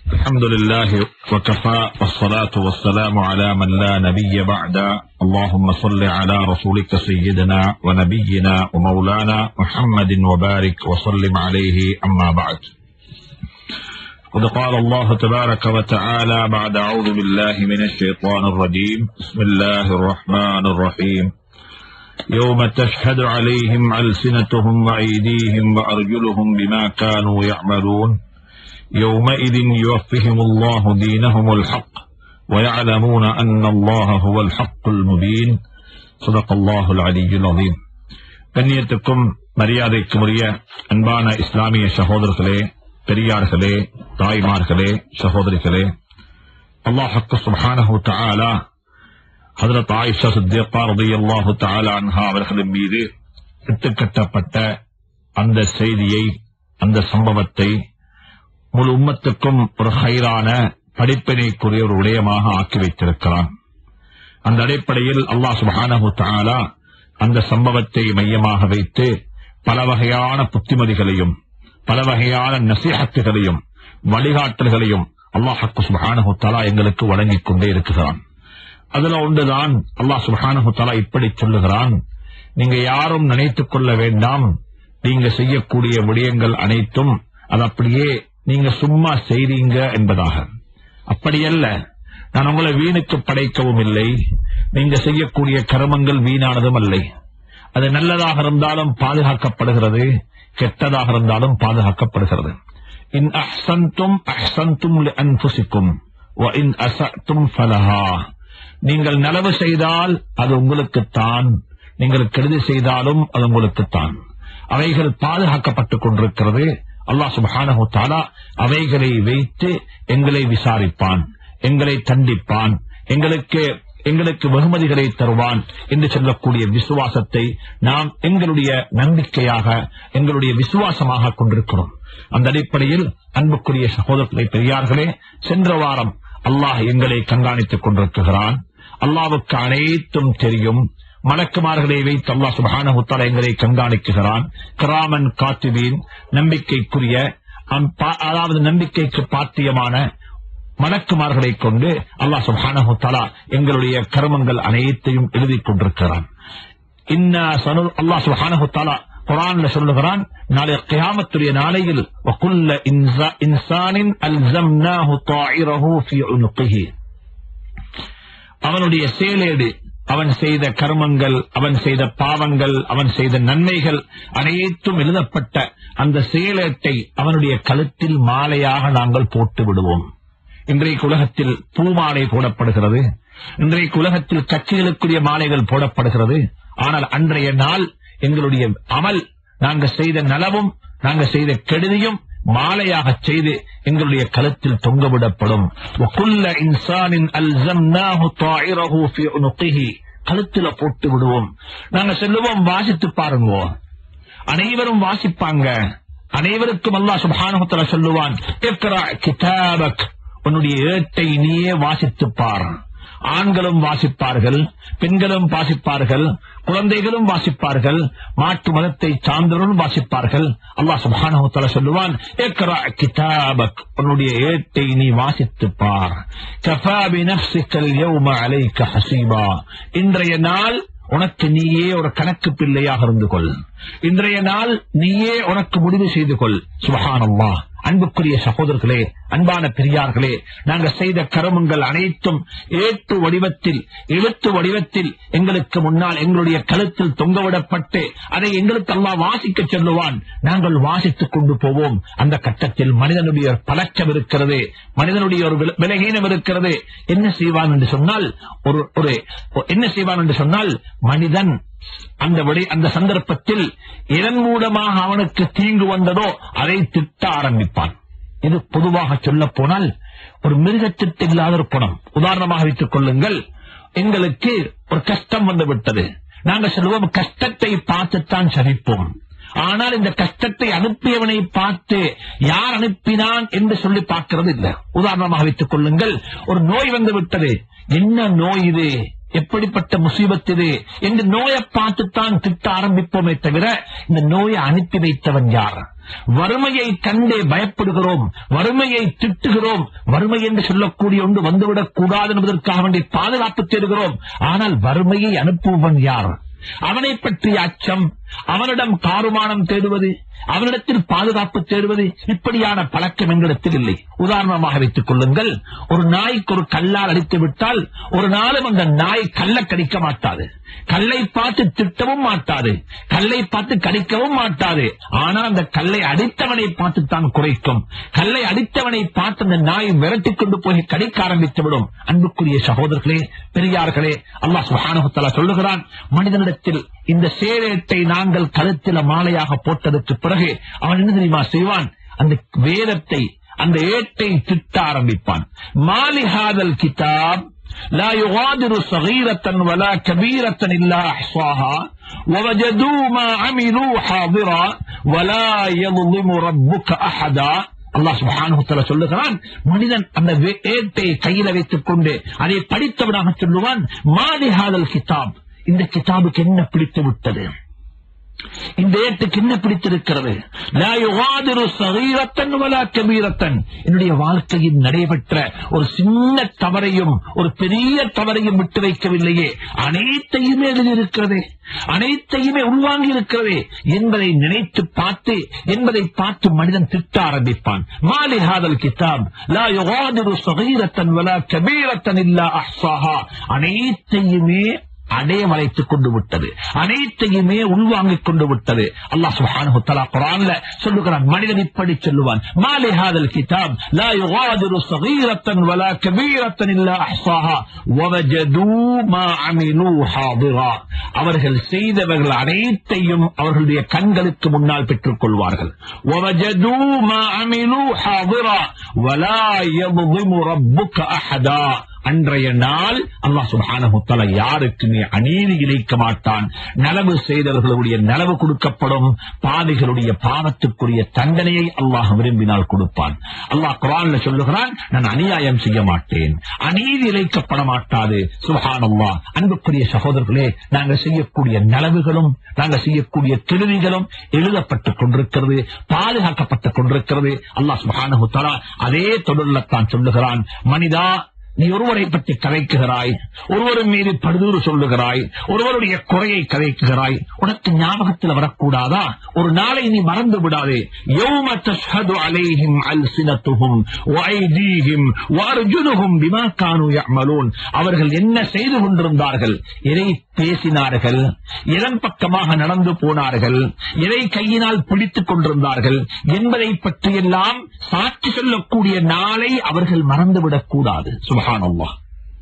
الحمد لله وكفى والصلاة والسلام على من لا نبي بعد اللهم صل على رسولك سيدنا ونبينا ومولانا محمد وبارك وسلم عليه أما بعد قد قال الله تبارك وتعالى بعد أعوذ بالله من الشيطان الرجيم بسم الله الرحمن الرحيم يوم تشهد عليهم ألسنتهم وأيديهم وأرجلهم بما كانوا يعملون يومئذ يوفهم الله دينهم الحق ويعلمون أن الله هو الحق المبين صدق الله العلي العظيم கண்ணியத்துக்கும் மரியாதைக்கும் உரிய அன்பான இஸ்லாமிய சகோதரர்களே பெரியார்களே தாய்மார்களே சகோதரிகளே அல்லாஹக்கு சுப்ஹானஹு தஆலா ஹஜரத் ஆயிஷா சித்தியப்பா ரலியல்லாஹு தஆலா அன்ஹா அவர்களின் மீது இட்டுக்கட்டப்பட்ட அந்த செய்தியை அந்த சம்பவத்தை முழு உம்மத்துக்கும் ஒரு ஹைரான படிப்பினைக்குரிய ஒரு விடயமாக ஆக்கி வைத்திருக்கிறான் அந்த அடிப்படையில் அல்லாஹ் சுப்ஹானஹு தஆலா அந்த சம்பவத்தை மையமாக வைத்து பல வகையான புத்திமதிகளையும் பல வகையான நசீஹத்துகளையும் வழிகாட்டல்களையும் அல்லாஹக்கு சுப்ஹானஹு தஆலா எங்களுக்கு வழங்கிக் கொண்டே இருக்கிறான் அதுல ஒன்றுதான் அல்லாஹ் சுப்ஹானஹு தஆலா இப்படி சொல்லுகிறான் நீங்க யாரும் நினைத்துக் கொள்ள வேண்டாம் நீங்க செய்யக்கூடிய விடயங்கள் அனைத்தும் அது அப்படியே நீங்க சும்மா செய்றீங்க என்பதாக அப்படியல்ல நான் உங்களை வீணுக்கு படைக்கவும் இல்லை நீங்க செய்யக்கூடிய கர்மங்கள் வீணானதும் அல்ல அது நல்லதாக இருந்தாலும் பாதுகாக்கப்படுகிறது கெட்டதாக இருந்தாலும் பாதுகாக்கப்படுகிறது இன் அஹ்சன்தும் அஹ்சன்தும் அன்புசிக்கும் இன் அசத்தும் ஃபலஹா நீங்கள் நலவு செய்தால் அது உங்களுக்குத்தான் நீங்கள் கெடுதி செய்தாலும் அது உங்களுக்குத்தான் அவைகள் பாதுகாக்கப்பட்டுக் கொண்டிருக்கிறது அல்லாஹ் சுபஹானஹு தஆலா அவைகளை வைத்து எங்களை விசாரிப்பான் எங்களை தண்டிப்பான் எங்களுக்கு எங்களுக்கு வெகுமதிகளை தருவான் என்று சொல்லக்கூடிய விசுவாசத்தை நாம் எங்களுடைய நம்பிக்கையாக எங்களுடைய விசுவாசமாக கொண்டிருக்கிறோம் அந்த அடிப்படையில் அன்புக்குரிய சகோதரர்களை பெரியார்களே சென்ற வாரம் அல்லாஹ் எங்களை கண்காணித்துக் கொண்டிருக்கிறான் அல்லாவுக்கு அனைத்தும் தெரியும் மலக்குமார்களை வைத்து அல்லாஹ் சுபஹானஹு தஆலா எங்களை கண்காணிக்குகிறான் கிராமன் காத்துவீன் நம்பிக்கைக்குரிய அம் பா- அதாவது நம்பிக்கைக்கு பாத்தியமான மலக்குமார்களை கொண்டு அல்லாஹ் சுப்ஹானஹு தஆலா எங்களுடைய கர்மங்கள் அனைத்தையும் எழுதிக் கொண்டிருக்கிறான் இன்னா சனு அல்லாஹ் சுப்ஹானஹு தஆலா குர்ஆன்ல சொல்லுகிறான் நாளை கியாமத்துடைய நாளையில் வகுல்ல இன்சா- இன்சானின் அல்ஸம்னாஹு தாயிரஹு ஃபீ உனுகிஹி அவனுடைய செயலேடு அவன் செய்த கர்மங்கள் அவன் செய்த பாவங்கள் அவன் செய்த நன்மைகள் அனைத்தும் எழுதப்பட்ட அந்த செயலேட்டை அவனுடைய கழுத்தில் மாலையாக நாங்கள் போட்டு விடுவோம் இன்றைக்கு உலகத்தில் பூமாலை போடப்படுகிறது இன்றைக்கு உலகத்தில் கட்சிகளுக்குரிய மாலைகள் போடப்படுகிறது ஆனால் அன்றைய நாள் எங்களுடைய அமல் நாங்க செய்த நலவும் நாங்க செய்த கெடுதியும் மாலையாக செய்து எங்களுடைய கழுத்தில் தொங்கவிடப்படும் وَكُلَّ إِنسَانٍ أَلْزَمْنَاهُ طَائِرَهُ فِي عُنُقِهِ கழுத்துல போட்டு விடுவோம் நாங்க சொல்லுவோம் வாசித்து பாருங்க அனைவரும் வாசிப்பாங்க அனைவருக்கும் அல்லாஹ் சுப்ஹானஹு வ தஆலா சொல்லுவான் இக்ரா கிதாபக் உன்னுடைய ஏட்டை நீயே வாசித்துப் பார் ஆண்களும் வாசிப்பார்கள் பெண்களும் வாசிப்பார்கள் குழந்தைகளும் வாசிப்பார்கள் மாற்று மதத்தை சார்ந்தவர்களும் வாசிப்பார்கள் அல்லாஹ் சுப்ஹானஹு வ தஆலா சொல்லுவான் இக்ரா கிதாபக் உன்னுடைய ஏட்டை நீ வாசித்துப் பார் கஃபா பினஃப்ஸிக யௌம அலைக ஹஸீபா இன்றைய நாள் உனக்கு நீயே ஒரு கணக்கு பிள்ளையாக இருந்து கொள் இன்றைய நாள் நீயே உனக்கு முடிவு செய்து கொள் சுபஹானல்லாஹ் அன்புக்குரிய சகோதரர்களே அன்பான பெரியார்களே நாங்க செய்த கருமங்கள் அனைத்தும் ஏற்று வடிவத்தில் எழுத்து வடிவத்தில் எங்களுக்கு முன்னால் எங்களுடைய கழுத்தில் தொங்கவிடப்பட்டு அதை எங்களுக்கு அல்லாஹ் வாசிக்க சொல்லுவான் நாங்கள் வாசித்துக் கொண்டு போவோம் அந்த கட்டத்தில் மனிதனுடைய ஒரு பழக்கம் இருக்கிறது மனிதனுடைய ஒரு வில- விலகீனம் இருக்கிறது என்ன செய்வான் என்று சொன்னால் ஒரு ஒரு என்ன செய்வான் என்று சொன்னால் மனிதன் அந்த விடை அந்த சந்தர்ப்பத்தில் எதன் மூலமாக அவனுக்கு தீங்கு வந்ததோ அதை திட்ட ஆரம்பிப்பான் இது பொதுவாக சொல்ல போனால் ஒரு மிருகத்திற்கு இல்லாத ஒரு குணம் உதாரணமாக வைத்துக் கொள்ளுங்கள் எங்களுக்கு ஒரு கஷ்டம் வந்து விட்டது நாங்க சொல்லுவோம் கஷ்டத்தை பார்த்துத்தான் சகிப்போம் ஆனால் இந்த கஷ்டத்தை அனுப்பியவனை பார்த்து யார் அனுப்பினான் என்று சொல்லி பார்க்கிறது இல்லை உதாரணமாக வைத்துக் கொள்ளுங்கள் ஒரு நோய் வந்து விட்டது என்ன நோய் இது எப்படிப்பட்ட முசீபத் இது என்று நோயை பார்த்துத்தான் திட்ட ஆரம்பிப்போமே தவிர இந்த நோயை அனுப்பி வைத்தவன் யார் வறுமையை கண்டே பயப்படுகிறோம் வறுமையை திட்டுகிறோம் வறுமை என்று சொல்லக்கூடிய ஒன்று வந்துவிடக் கூடாது என்பதற்காக வேண்டி பாதுகாப்பு தேடுகிறோம் ஆனால் வறுமையை அனுப்புவன் யார் அவனை பற்றிய அச்சம் அவனிடம் காருமானம் தேடுவது அவனிடத்தில் பாதுகாப்பு தேடுவது இப்படியான பழக்கம் எங்களிடத்தில் இல்லை உதாரணமாக வைத்துக் கொள்ளுங்கள் ஒரு நாய்க்கு ஒரு கல்லால் அடித்து விட்டால் ஒரு நாளும் அந்த நாய் கல்ல கடிக்க மாட்டாது கல்லை பார்த்து திட்டவும் மாட்டாது கல்லை பார்த்து கடிக்கவும் மாட்டாது ஆனால் அந்த கல்லை அடித்தவனை பார்த்து தான் குறைக்கும் கல்லை அடித்தவனை பார்த்து அந்த நாய் விரட்டிக் கொண்டு போய் கடிக்க ஆரம்பித்து விடும் அன்புக்குரிய சகோதரர்களே பெரியார்களே அல்லாஹ் சுஹானுத்தலா சொல்லுகிறான் மனிதனிடத்தில் இந்த சேரேட்டை நாங்கள் கழுத்தில மாலையாக போட்டதற்கு பிறகு அவன் என்ன தெரியுமா செய்வான் அந்த வேதத்தை அந்த ஏட்டை திட்ட ஆரம்பிப்பான் மாலிஹாதல் கிதாப் لا يغادر صغيرة ولا كبيرة إلا أحصاها ووجدوا ما عملوا حاضرا ولا يظلم ربك أحدا அல்லாஹ் சுபானு சொல்லுகிறான் மனிதன் அந்த வே- ஏட்டை கையில வைத்துக் கொண்டு அதை படித்தவனாக சொல்லுவான் மாலிஹாதல் கிதாப் இந்த கிதாபுக்கு என்ன பிடித்து விட்டது இந்த ஏட்டுக்கு என்ன பிடித்திருக்கிறது லா யுகாதிரு சகீரத்தன் வலா கபீரத்தன் என்னுடைய வாழ்க்கையில் நடைபெற்ற ஒரு சின்ன தவறையும் ஒரு பெரிய தவறையும் விட்டு வைக்கவில்லையே அனைத்தையுமே எழுதியிருக்கிறதே அனைத்தையுமே உள்வாங்கி இருக்கிறதே என்பதை நினைத்து பார்த்து என்பதை பார்த்து மனிதன் திட்ட ஆரம்பிப்பான் மாலி ஹாதல் கிதாப் லா யுகாதிரு சகீரத்தன் வலா கபீரத்தன் இல்லா அஹ்சாஹா அனைத்தையுமே அடையமலைத்துக் கொண்டு விட்டது அனைத்தையுமே உள்வாங்கிக் கொண்டு விட்டது அல்லாஹ் சுப்ஹானஹு தஆலா குர்ஆன்ல சொல்லுகிறான் மனிதன் இப்படி சொல்லுவான் மாலி ஹாதல் கிதாப் லா யுகாதிரு ஸகீரத்தன் வலா கபீரத்தன் இல்லா அஹ்ஸாஹா வவஜது மா அமிலு ஹாதிரா அவர்கள் செய்தவர்கள் அனைத்தையும் அவர்களுடைய கண்களுக்கு முன்னால் பெற்றுக் கொள்வார்கள் வவஜது மா அமிலு ஹாதிரா வலா யظلم ربك அஹதா அன்றைய நாள் அல்லாஹ் சுப்ஹானஹு தஆலா யாருக்குமே அநீதி இழைக்க மாட்டான் நலவு செய்தவர்களுடைய நலவு கொடுக்கப்படும் பாவிகளுடைய பாவத்துக்குரிய தண்டனையை அல்லாஹ் விரும்பினால் கொடுப்பான் அல்லாஹ் குர்ஆன்ல சொல்லுகிறான் நான் அநியாயம் செய்ய மாட்டேன் அநீதி இழைக்கப்பட மாட்டாது சுப்ஹானல்லாஹ் அன்புக்குரிய சகோதரர்களே நாங்கள் செய்யக்கூடிய நலவுகளும் நாங்கள் செய்யக்கூடிய திருவிகளும் எழுதப்பட்டுக் கொண்டிருக்கிறது பாதுகாக்கப்பட்டுக் கொண்டிருக்கிறது அல்லாஹ் சுப்ஹானஹு தஆலா அதே தொடர்லத்தான் சொல்லுகிறான் மனிதா நீ ஒருவரை பற்றி கதைக்குகிறாய் ஒருவரின் மீது படுதூறு சொல்லுகிறாய் ஒருவருடைய குறையை கதைக்குகிறாய் உனக்கு ஞாபகத்தில் வரக்கூடாதா ஒரு நாளை நீ மறந்து விடாதே யௌம தஷ்ஹது அலைஹிம் அல்சினத்துஹும் வஐதீஹிம் வஅர்ஜுலுஹும் பிமா கானூ யஅமலூன் அவர்கள் என்ன செய்து கொண்டிருந்தார்கள் எதை பேசினார்கள் எதன் பக்கமாக நடந்து போனார்கள் எதை கையினால் பிடித்துக் கொண்டிருந்தார்கள் என்பதை பற்றியெல்லாம் சாட்சி சொல்லக்கூடிய நாளை அவர்கள் மறந்துவிடக் கூடாது சுபஹானல்லாஹ்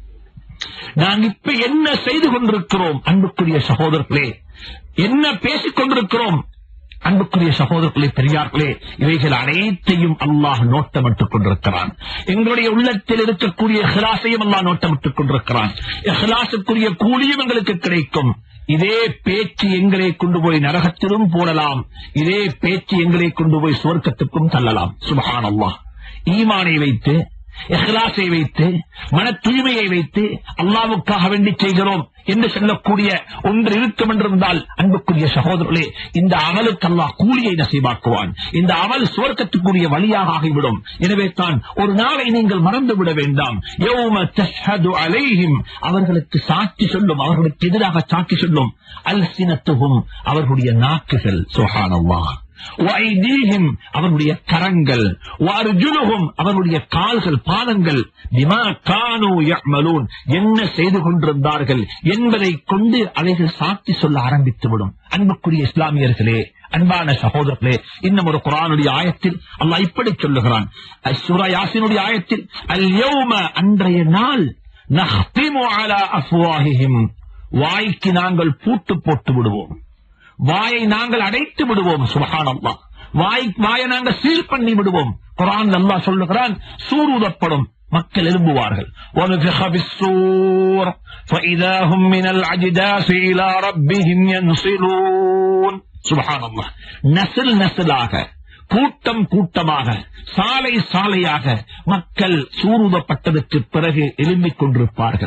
நாம் இப்ப என்ன செய்து கொண்டிருக்கிறோம் அன்புக்குரிய சகோதரர்களே என்ன பேசிக் கொண்டிருக்கிறோம் அன்புக்குரிய சகோதரர்களே பெரியார்களே இவைகள் அனைத்தையும் அல்லாஹ் நோட்டமிட்டுக் கொண்டிருக்கிறான் எங்களுடைய உள்ளத்தில் இருக்கக்கூடிய ஹிலாசையும் அல்லாஹ் நோட்டமிட்டுக் கொண்டிருக்கிறான் ஹிலாசுக்குரிய கூலியும் எங்களுக்கு கிடைக்கும் இதே பேச்சு எங்களை கொண்டு போய் நரகத்திலும் போடலாம் இதே பேச்சு எங்களை கொண்டு போய் சுவர்க்கத்துக்கும் தள்ளலாம் சுபஹான் அல்லாஹ் ஈமானை வைத்து இஹ்லாஸை வைத்து மன தூய்மையை வைத்து அல்லாவுக்காக வேண்டி செய்கிறோம் என்று சொல்லக்கூடிய ஒன்று இருக்கும் என்றிருந்தால் அன்புக்குரிய சகோதரர்களே இந்த அமலுக்கு அல்லாஹ் கூலியை நசீபாக்குவான் இந்த அமல் சுவர்க்கத்துக்குரிய வழியாக ஆகிவிடும் எனவே தான் ஒரு நாளை நீங்கள் மறந்து விட வேண்டாம் யௌம தஷ்ஹது அலைஹிம் அவர்களுக்கு சாட்சி சொல்லும் அவர்களுக்கு எதிராக சாட்சி சொல்லும் அல்சினத்துகும் அவர்களுடைய நாக்குகள் சுஹானல்லாஹ் வைதீஹிம் அவருடைய கரங்கள் வார்ஜுலுகும் அவருடைய கால்கள் பாதங்கள் பிமா கானு யஅமலூன் என்ன செய்து கொண்டிருந்தார்கள் என்பதை கொண்டு அவைகள் சாட்சி சொல்ல ஆரம்பித்துவிடும் அன்புக்குரிய இஸ்லாமியர்களே அன்பான சகோதரர்களே இன்னும் ஒரு குரானுடைய ஆயத்தில் அல்லாஹ் இப்படி சொல்லுகிறான் சூரா யாசினுடைய ஆயத்தில் அல் யௌம அன்றைய நாள் நஹ்திமு அலா அஃப்வாஹிஹிம் வாய்க்கு நாங்கள் பூட்டு போட்டு விடுவோம் வாயை நாங்கள் அடைத்து விடுவோம் சுபஹானல்லா வாய் வாயை நாங்கள் சீல் பண்ணி விடுவோம் குரான் அல்லாஹ் சொல்லுகிறான் சூரூதப்படும் மக்கள் எழும்புவார்கள் وَنُفِخَ بِالصُّورِ فَإِذَا هُمْ مِنَ الْأَجْدَاثِ إِلَى رَبِّهِمْ يَنْصِلُونَ سبحان الله நசில் நசிலாக கூட்டம் கூட்டமாக சாலை சாலையாக மக்கள் சூருதப்பட்டதற்கு பிறகு எழும்பிக் கொண்டிருப்பார்கள்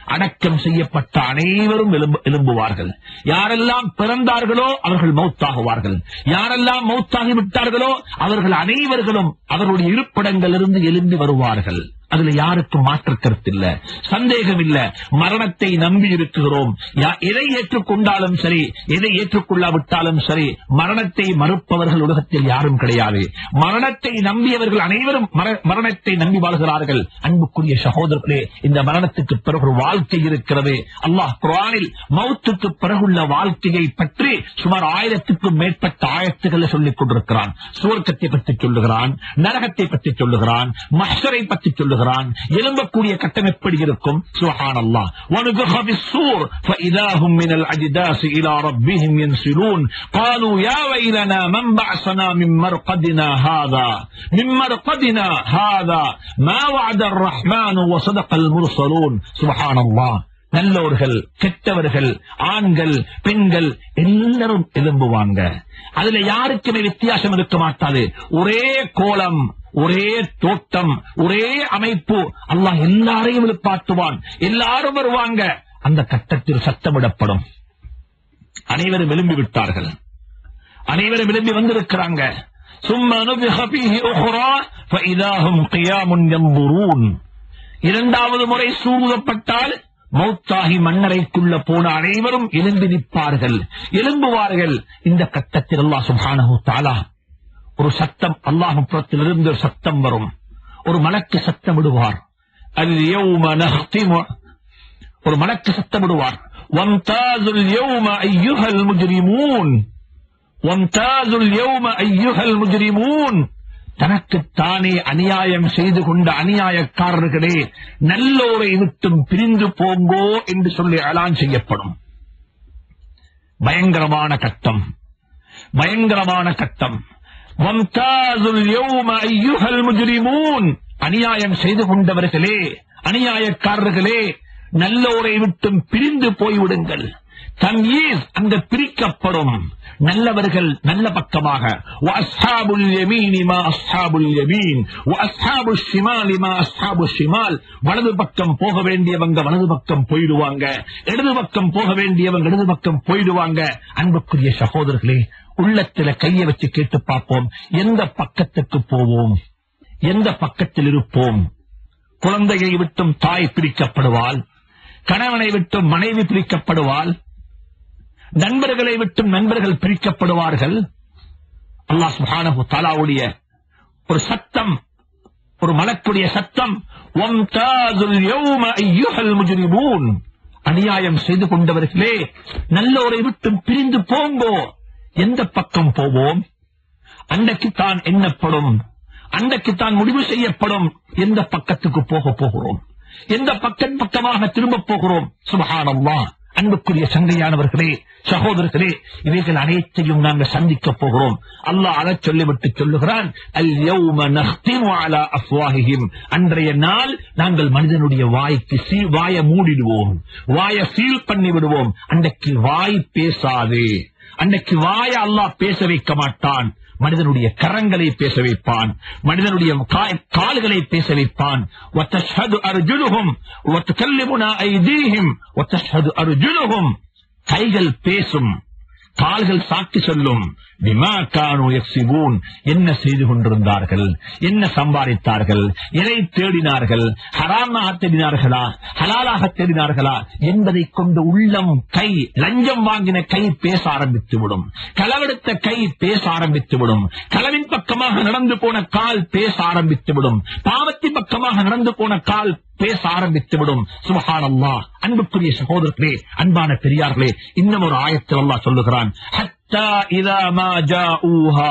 அடக்கம் செய்யப்பட்ட அனைவரும் எழும்பு- எழும்புவார்கள் யாரெல்லாம் பிறந்தார்களோ அவர்கள் மௌத்தாகுவார்கள் யாரெல்லாம் மௌத்தாகி விட்டார்களோ அவர்கள் அனைவர்களும் அவர்களுடைய இருப்பிடங்களிலிருந்து எழும்பி வருவார்கள் அதுல யாருக்கும் மாற்று கருத்து இல்ல சந்தேகம் இல்ல மரணத்தை நம்பி இருக்கிறோம் யா- எதை ஏற்றுக்கொண்டாலும் சரி எதை ஏற்றுக்கொள்ளாவிட்டாலும் சரி மரணத்தை மறுப்பவர்கள் உலகத்தில் யாரும் கிடையாது மரணத்தை நம்பியவர்கள் அனைவரும் மர- மரணத்தை நம்பி வாழ்கிறார்கள் அன்புக்குரிய சகோதரர்களே இந்த மரணத்துக்கு பிறகு ஒரு வாழ்க்கை இருக்கிறது அல்லாஹ் குர்ஆனில் மௌத்துக்கு பிறகுள்ள வாழ்க்கையை பற்றி சுமார் ஆயிரத்துக்கும் மேற்பட்ட ஆயத்துக்களை சொல்லிக் கொண்டிருக்கிறான் சுவர்க்கத்தை பற்றி சொல்லுகிறான் நரகத்தை பற்றி சொல்லுகிறான் மஹ்ஷரை பற்றி சொல்லுகிறான் எழும்பக்கூடிய கட்டம் எப்படி இருக்கும் சுஹான் அல்லாஹ் ونفخ بالصور فإذا هم من الأجداث إلى ربهم ينسلون قالوا يا ويلنا من بعثنا من مرقدنا هذا من مرقدنا هذا ما وعد الرحمن وصدق المرسلون سبحان الله நல்லவர்கள் கெட்டவர்கள் ஆண்கள் பெண்கள் எல்லாரும் எழும்புவாங்க அதுல யாருக்குமே வித்தியாசம் இருக்க மாட்டாது ஒரே கோலம் ஒரே தோட்டம் ஒரே அமைப்பு அல்லாஹ் எல்லாரையும் எழுப்பாட்டுவான் எல்லாரும் வருவாங்க அந்த கட்டத்தில் சத்தமிடப்படும் அனைவரும் எழும்பி விட்டார்கள் அனைவரும் எழும்பி வந்திருக்கிறாங்க ثم نفخ فيه أخرى فإذا هم قيام ينظرون இரண்டாவது முறை சூதப்பட்டால் மௌத்தாகி மண்ணறைக்குள்ள போன அனைவரும் எழும்பி நிற்பார்கள் எழும்புவார்கள் இந்த கட்டத்தில் அல்லாஹ் சுப்ஹானஹு தஆலா ஒரு சத்தம் அல்லாஹ் புறத்திலிருந்து ஒரு சத்தம் வரும் ஒரு மலக்கு சத்தம் விடுவார் அல் யௌம நஹ்திமு ஒரு மலக்கு சத்தம் விடுவார் வம்தாசுல் யௌம ஐயுஹல் முஜ்ரிமூன் வம்தாசுல் யௌம ஐயுஹல் முஜ்ரிமூன் தனக்குத்தானே அநியாயம் செய்து கொண்ட அநியாயக்காரர்களே நல்லோரை விட்டும் பிரிந்து போங்கோ என்று சொல்லி அலான் செய்யப்படும் பயங்கரமான கட்டம் பயங்கரமான கட்டம் வம்தாசுல் யௌம ஐயுஹல் முஜ்ரிமூன் அநியாயம் செய்து கொண்டவர்களே அநியாயக்காரர்களே நல்லோரை விட்டும் பிரிந்து போய்விடுங்கள் தம்யீஸ் அங்க பிரிக்கப்படும் நல்லவர்கள் நல்ல பக்கமாக وَأَصْحَابُ الْيَمِينِ مَا أَصْحَابُ الْيَمِينِ وَأَصْحَابُ الشِّمَالِ مَا أَصْحَابُ الشِّمَالِ வலது பக்கம் போக வேண்டியவங்க வலது பக்கம் போயிடுவாங்க இடது பக்கம் போக வேண்டியவங்க இடது பக்கம் போயிடுவாங்க அன்புக்குரிய சகோதரர்களே உள்ளத்துல கையை வச்சு கேட்டு பார்ப்போம் எந்த பக்கத்துக்கு போவோம் எந்த பக்கத்தில் இருப்போம் குழந்தையை விட்டும் தாய் பிரிக்கப்படுவாள் கணவனை விட்டும் மனைவி பிரிக்கப்படுவாள் நண்பர்களை விட்டும் நண்பர்கள் பிரிக்கப்படுவார்கள் அல்லாஹ் சுப்ஹானஹு தஆலாவுடைய ஒரு சத்தம் ஒரு மலக்குடைய சத்தம் வம்தாதுல் யௌம அய்யுஹல் முஜ்ரிமூன் அநியாயம் செய்து கொண்டவர்களே நல்லோரை விட்டும் பிரிந்து போங்கோ எந்த பக்கம் போவோம் அன்றைக்கு தான் எண்ணப்படும் அன்றைக்கு தான் முடிவு செய்யப்படும் எந்த பக்கத்துக்கு போக போகிறோம் எந்த பக்கம் பக்கமாக திரும்ப போகிறோம் சுபஹானல்லாஹ் அன்புக்குரிய சங்கையானவர்களே சகோதரர்களே இவைகள் அனைத்தையும் நாங்கள் சந்திக்க போகிறோம் அல்லாஹ் அழச் சொல்லிவிட்டு சொல்லுகிறான் அல் யௌம நஹ்திமு அலா அஃப்வாஹிஹிம் அன்றைய நாள் நாங்கள் மனிதனுடைய வாய்க்கு சீ வாயை மூடிடுவோம் வாயை சீல் பண்ணி விடுவோம் அன்றைக்கு வாய் பேசாது அன்னைக்கு வாய அல்லாஹ் பேச வைக்க மாட்டான் மனிதனுடைய கரங்களை பேச வைப்பான் மனிதனுடைய கா- கால்களை பேச வைப்பான் وَتَشْهَدُ أَرْجُلُهُمْ وَتُكَلِّمُنَا أَيْدِيهِمْ وَتَشْهَدُ أَرْجُلُهُمْ கைகள் பேசும் கால்கள் சாட்சி சொல்லும் பிமா கானு யக்ஸிபூன் என்ன செய்து கொண்டிருந்தார்கள் என்ன சம்பாதித்தார்கள் எதை தேடினார்கள் ஹராமாக தேடினார்களா ஹலாலாக தேடினார்களா என்பதை கொண்டு உள்ளம் கை லஞ்சம் வாங்கின கை பேச ஆரம்பித்து விடும் களவெடுத்த கை பேச ஆரம்பித்து விடும் களவின் பக்கமாக நடந்து போன கால் பேச ஆரம்பித்து விடும் பாவத்தின் பக்கமாக நடந்து போன கால் பேச ஆரம்பித்து விடும் சுபஹானல்லாஹ் அன்புக்குரிய சகோதரர்களே அன்பான பெரியார்களே இன்னும் ஒரு ஆயத்தில் அல்லாஹ் சொல்லுகிறான் ஹத்தா இதா மா ஜாஊஹா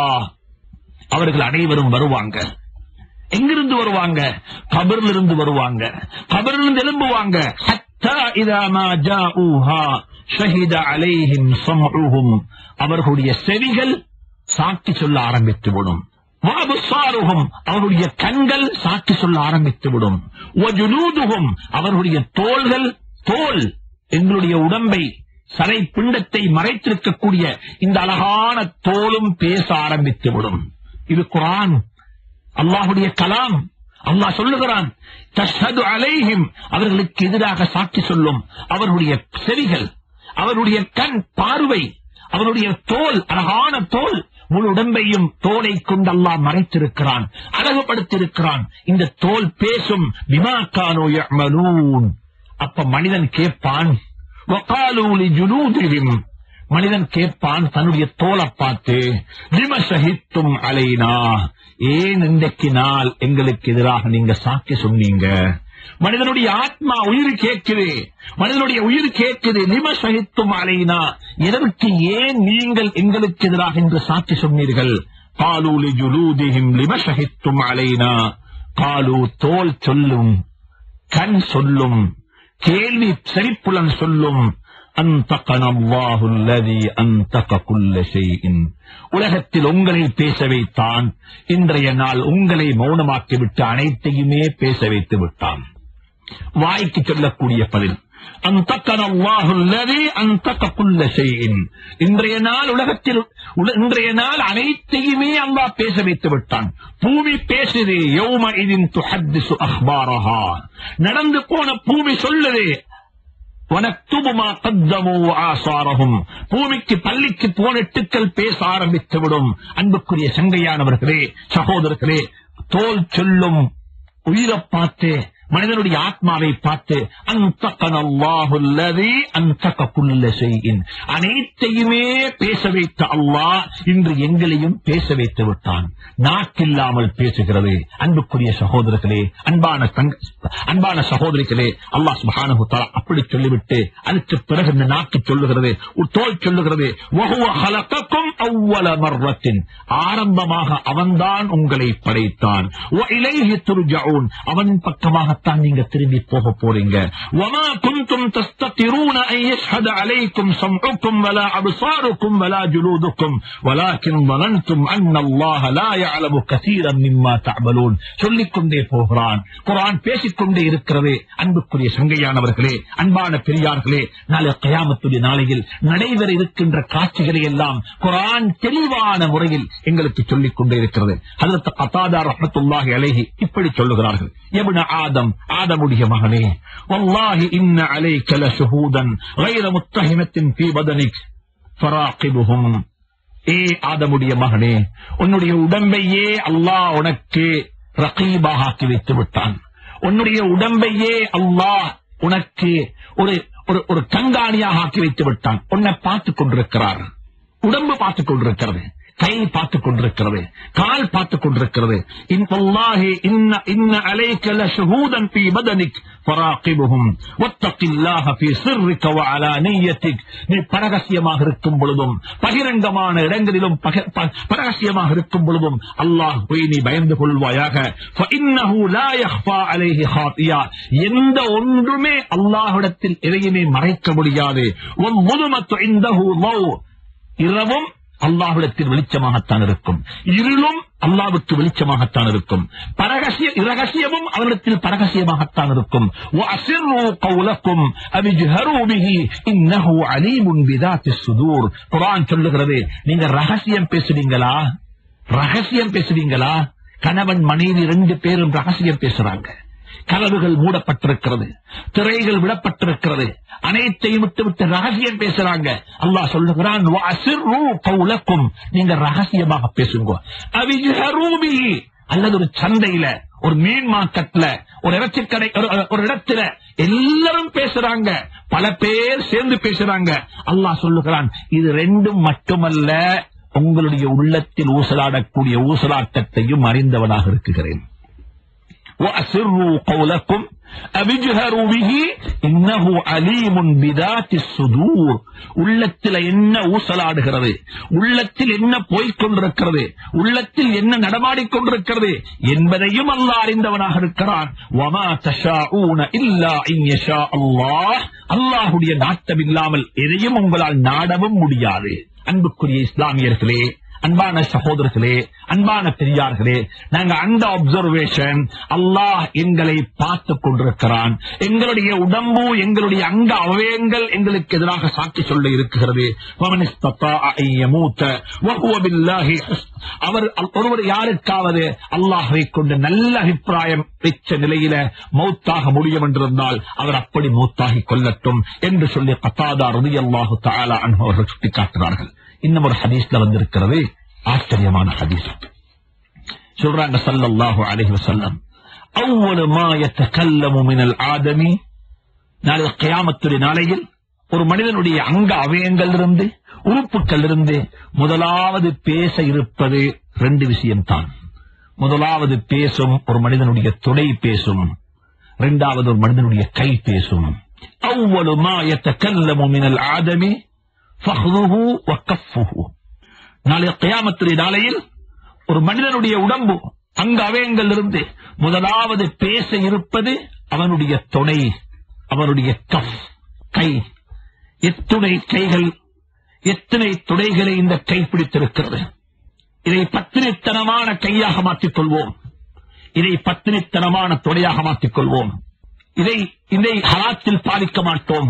அவர்கள் அனைவரும் வருவாங்க எங்கிருந்து வருவாங்க கபர்ல இருந்து வருவாங்க கபர்ல இருந்து எழும்புவாங்க ஹத்தா இதா மா ஜாஊஹா ஷஹித அலைஹிம் சம்உஹும் அவர்களுடைய செவிகள் சாட்சி சொல்ல ஆரம்பித்து விடும் வாபுசாருகும் அவருடைய கண்கள் சாட்சி சொல்ல ஆரம்பித்து விடும் வஜுலூதுகும் அவர்களுடைய தோள்கள் தோல் எங்களுடைய உடம்பை சரை பிண்டத்தை மறைத்திருக்கக்கூடிய இந்த அழகான தோலும் பேச ஆரம்பித்து விடும் இது குரான் அல்லாஹுடைய கலாம் அல்லாஹ் சொல்லுகிறான் தஷ்ஹது அலைஹிம் அவர்களுக்கு எதிராக சாட்சி சொல்லும் அவர்களுடைய செவிகள் அவருடைய கண் பார்வை அவருடைய தோல் அழகான தோல் முழு உடம்பையும் தோலை கொண்டு அல்லாஹ் மறைத்திருக்கிறான் அழகுபடுத்தியிருக்கிறான் இந்த தோல் பேசும் விமாக்கானோ யஅமலூன் அப்ப மனிதன் கேட்பான் وقالوا لجلودهم மனிதன் கேட்பான் தன்னுடைய தோலை பார்த்து லிம ஷஹித்தும் அலைனா ஏன் இன்றைக்கு நாள் எங்களுக்கு எதிராக நீங்க சாட்சி சொன்னீங்க மனிதனுடைய ஆத்மா உயிர் கேட்குது மனிதனுடைய உயிர் கேட்குது லிம ஷஹித்தும் அலைனா எதற்கு ஏன் நீங்கள் எங்களுக்கு எதிராக இன்று சாட்சி சொன்னீர்கள் قالوا لجلودهم لم شهدتم علينا قالوا தோல் சொல்லும் கண் சொல்லும் கேள்வி செறிப்புலன் சொல்லும் அந்தகன அல்லாஹு அல்லதி அந்தக குல்ல ஷைஇன் உலகத்தில் உங்களை பேச வைத்தான் இன்றைய நாள் உங்களை மௌனமாக்கிவிட்டு அனைத்தையுமே பேச வைத்து விட்டான் வாய்க்கு சொல்லக்கூடிய பதில் அந்தக்கன அல்லாஹு அல்லதி அந்தக குல்ல ஷைஇன் இன்றைய நாள் உலகத்தில் உல- இன்றைய நாள் அனைத்தையுமே அல்லாஹ் பேச வைத்து விட்டான் பூமி பேசுது யௌம இதின் துஹத்திசு அஹ்பாரஹா நடந்து போன பூமி சொல்லுது வனத்துபுமா கத்தமோ ஆசாரகும் பூமிக்கு பள்ளிக்கு போனட்டுக்கள் பேச ஆரம்பித்து விடும் அன்புக்குரிய சங்கையானவர்களே சகோதரர்களே தோல் சொல்லும் உயிரை பார்த்து மனிதனுடைய ஆத்மாவை பார்த்து அந்தகனல்லாஹுல்லதி அந்தக குல்ல செய்யின் அனைத்தையுமே பேச வைத்த அல்லாஹ் இன்று எங்களையும் பேச வைத்து விட்டான் நாக்கில்லாமல் பேசுகிறது அன்புக்குரிய சகோதரர்களே அன்பான தங்க- அன்பான சகோதரிகளே அல்லாஹ் சுப்ஹானஹு தஆலா அப்படி சொல்லிவிட்டு அதுக்கு பிறகு இந்த நாக்கு சொல்லுகிறது ஒரு தோல் சொல்லுகிறது வஹுவ ஹலகக்கும் அவ்வல மர்ரத்தின் ஆரம்பமாக அவன்தான் உங்களை படைத்தான் வ இலைஹி துர்ஜஊன் அவனின் பக்கமாகத்தான் நீங்க திரும்பி போக போறீங்க வமா குன்தும் தஸ்ததிரூன அன் யஷ்ஹத அலைக்கும் சம்உக்கும் வலா அப்சாருக்கும் வலா ஜுலூதுக்கும் வலாக்கின் ظننتم أن الله لا يعلم كثيرا مما تعملون சொல்லிக் கொண்டே போகிறான் குர்ஆன் பேசிக்கொண்டே இருக்கிறது அன்புக்குரிய சங்கையானவர்களே அன்பான பெரியார்களே நாளை கயாமத்துடைய நாளையில் நடைபெற இருக்கின்ற காட்சிகளை எல்லாம் குர்ஆன் தெளிவான முறையில் எங்களுக்கு சொல்லிக் கொண்டே இருக்கிறது ஹஜரத் கத்தாதா ரஹ்மத்துல்லாஹி அலைஹி இப்படி சொல்லுகிறார்கள் எபுன ஆதம் ஆதமுடைய மகனே வல்லாஹி இன்ன அலைக லஷுஹூதன் غير متهمة في بدنك فراقبهم ஏ ஆதமுடைய மகனே உன்னுடைய உடம்பையே அல்லாஹ் உனக்கு ரகீபாக ஆக்கி வைத்து விட்டான் உன்னுடைய உடம்பையே அல்லாஹ் உனக்கு ஒரு ஒரு ஒரு கண்காணியாக ஆக்கி வைத்து விட்டான் உன்னை பார்த்துக் கொண்டிருக்கிறார் உடம்பு பார்த்துக் கொண்டிருக்கிறது கை பார்த்துக் கொண்டிருக்கிறது கால் பார்த்துக் கொண்டிருக்கிறது இன் வல்லாஹி இன்ன இன்ன அலைக்க லஷஹூதன் ஃபீ பதனிக் ஃபராகிபுஹும் வத்தகில்லாஹ ஃபீ சிர்ரிக வ அலானியத்திக் நீ பரகசியமாக இருக்கும் பொழுதும் பகிரங்கமான இடங்களிலும் பக- ப- பரகசியமாக இருக்கும் பொழுதும் அல்லாஹ் போய் நீ பயந்து கொள்வாயாக فإنه لا يخفى عليه خاطئة எந்த ஒன்றுமே அல்லாஹ்விடத்தில் எதையுமே மறைக்க முடியாது وَالظُّلُمَةُ عِنْدَهُ ضَوْءٌ இரவும் அல்லாஹ்விடத்தில் வெளிச்சமாகத்தான் இருக்கும் இருளும் அல்லாவுக்கு வெளிச்சமாகத்தான் இருக்கும் பரகசிய இரகசியமும் அவரிடத்தில் பரகசியமாகத்தான் இருக்கும் وَأَسِرُّوا قَوْلَكُمْ أَوِ اجْهَرُوا بِهِ إِنَّهُ عَلِيمٌ بِذَاتِ الصُّدُورِ குர்ஆன் சொல்லுகிறது நீங்க ரகசியம் பேசுறீங்களா ரகசியம் பேசுறீங்களா கணவன் மனைவி ரெண்டு பேரும் ரகசியம் பேசுறாங்க கதவுகள் மூடப்பட்டிருக்கிறது திரைகள் விடப்பட்டிருக்கிறது அனைத்தையும் விட்டு விட்டு ரகசியம் பேசுறாங்க அல்லாஹ் சொல்லுகிறான் "வஅசிர்ரு கௌலக்கும்." நீங்க ரகசியமாக பேசுங்க அவிஜ்ஹரு பிஹி. அல்லது ஒரு சந்தையில ஒரு மீன் மார்க்கெட்ல ஒரு இறைச்சி கடை ஒரு- ஒரு இடத்துல எல்லாரும் பேசுறாங்க பல பேர் சேர்ந்து பேசுறாங்க அல்லாஹ் சொல்லுகிறான் இது ரெண்டும் மட்டுமல்ல உங்களுடைய உள்ளத்தில் ஊசலாடக்கூடிய ஊசலாட்டத்தையும் அறிந்தவனாக இருக்குகிறேன் وأسروا قولكم أبجهروا به إنه عليم بذات الصدور உள்ளத்தில் என்ன ஊசலாடுகிறது உள்ளத்தில் என்ன போய்க் கொண்டிருக்கிறது உள்ளத்தில் என்ன நடமாடிக் கொண்டிருக்கிறது என்பதையும் அல்லாஹ் அறிந்தவனாக இருக்கிறான் وما تشاءون إلا إن يشاء الله அல்லாஹ்வுடைய நாட்டம் இல்லாமல் எதையும் உங்களால் நாடவும் முடியாது அன்புக்குரிய இஸ்லாமியர்களே அன்பான சகோதரர்களே அன்பான பெரியார்களே நாங்க அந்த அப்சர்வேஷன் அல்லாஹ் எங்களை பார்த்து கொண்டிருக்கிறான் எங்களுடைய உடம்பு எங்களுடைய அங்க அவயங்கள் எங்களுக்கு எதிராக சாட்சி சொல்ல இருக்கிறது وَمَنِ اسْتَطَاعَ أَن يَمُوتَ وَهُوَ بِاللَّهِ அவர் ஒருவர் யாருக்காவது அல்லாஹை கொண்டு நல்ல அபிப்பிராயம் பெற்ற நிலையில மௌத்தாக முடியும் என்றிருந்தால் அவர் அப்படி மௌத்தாகி கொள்ளட்டும் என்று சொல்லி கத்தாதா ரதி அல்லாஹு தாலா அவர்கள் சுட்டிக்காட்டுகிறார்கள் இன்னும் ஒரு ஹதீஸ்ல வந்திருக்கிறது ஆச்சரியமான ஹதீஸ் சொல்றாங்க சல்லல்லாஹு அலைஹி வஸல்லம் அவ்வளவு மா யத்தகல்லமு மினல் ஆதமி நாளை கியாமத்துடைய நாளையில் ஒரு மனிதனுடைய அங்க அவயங்கள் இருந்து உறுப்புகள் இருந்து முதலாவது பேச இருப்பது ரெண்டு விஷயம்தான் முதலாவது பேசும் ஒரு மனிதனுடைய துணை பேசும் இரண்டாவது ஒரு மனிதனுடைய கை பேசும் அவ்வளவு மா யத்தகல்லமு மினல் ஆதமி ஃபஹ்துஹு வ கஃபுஹு நாளைய கியாமத்துடைய நாளையில் ஒரு மனிதனுடைய உடம்பு அங்க அவயங்கள் இருந்து முதலாவது பேச இருப்பது அவனுடைய துணை அவனுடைய கஃப் கை எத்துணை கைகள் எத்தனை துணைகளை இந்த கை பிடித்திருக்கிறது இதை பத்தினித்தனமான கையாக மாற்றிக் கொள்வோம் இதை பத்தினித்தனமான துணையாக மாற்றிக் கொள்வோம் இதை இதை ஹராத்தில் பாதிக்க மாட்டோம்